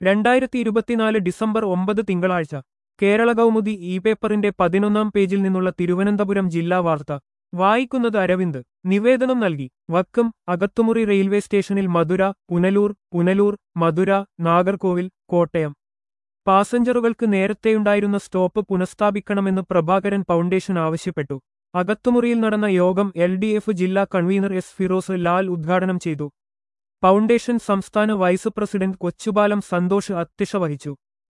രണ്ടായിരത്തി ഇരുപത്തിനാല് ഡിസംബർ ഒമ്പത് തിങ്കളാഴ്ച കേരള കൗമുദി ഇ പേപ്പറിന്റെ പതിനൊന്നാം പേജിൽ നിന്നുള്ള തിരുവനന്തപുരം ജില്ലാ വാർത്ത വായിക്കുന്നത് അരവിന്ദ് നിവേദനം നൽകി വക്കം അകത്തുമുറി റെയിൽവേ സ്റ്റേഷനിൽ മധുര പുനലൂർ പുനലൂർ മധുര നാഗർകോവിൽ കോട്ടയം പാസഞ്ചറുകൾക്ക് നേരത്തെയുണ്ടായിരുന്ന സ്റ്റോപ്പ് പുനഃസ്ഥാപിക്കണമെന്ന് പ്രഭാകരൻ ഫൗണ്ടേഷൻ ആവശ്യപ്പെട്ടു അകത്തുമുറിയിൽ നടന്ന യോഗം എൽ ഡി എഫ് ജില്ലാ കൺവീനർ എസ് ഫിറോസ് ലാൽ ഉദ്ഘാടനം ചെയ്തു ഫൗണ്ടേഷൻ സംസ്ഥാന വൈസ് പ്രസിഡന്റ് കൊച്ചുപാലം സന്തോഷ് അധ്യക്ഷ വഹിച്ചു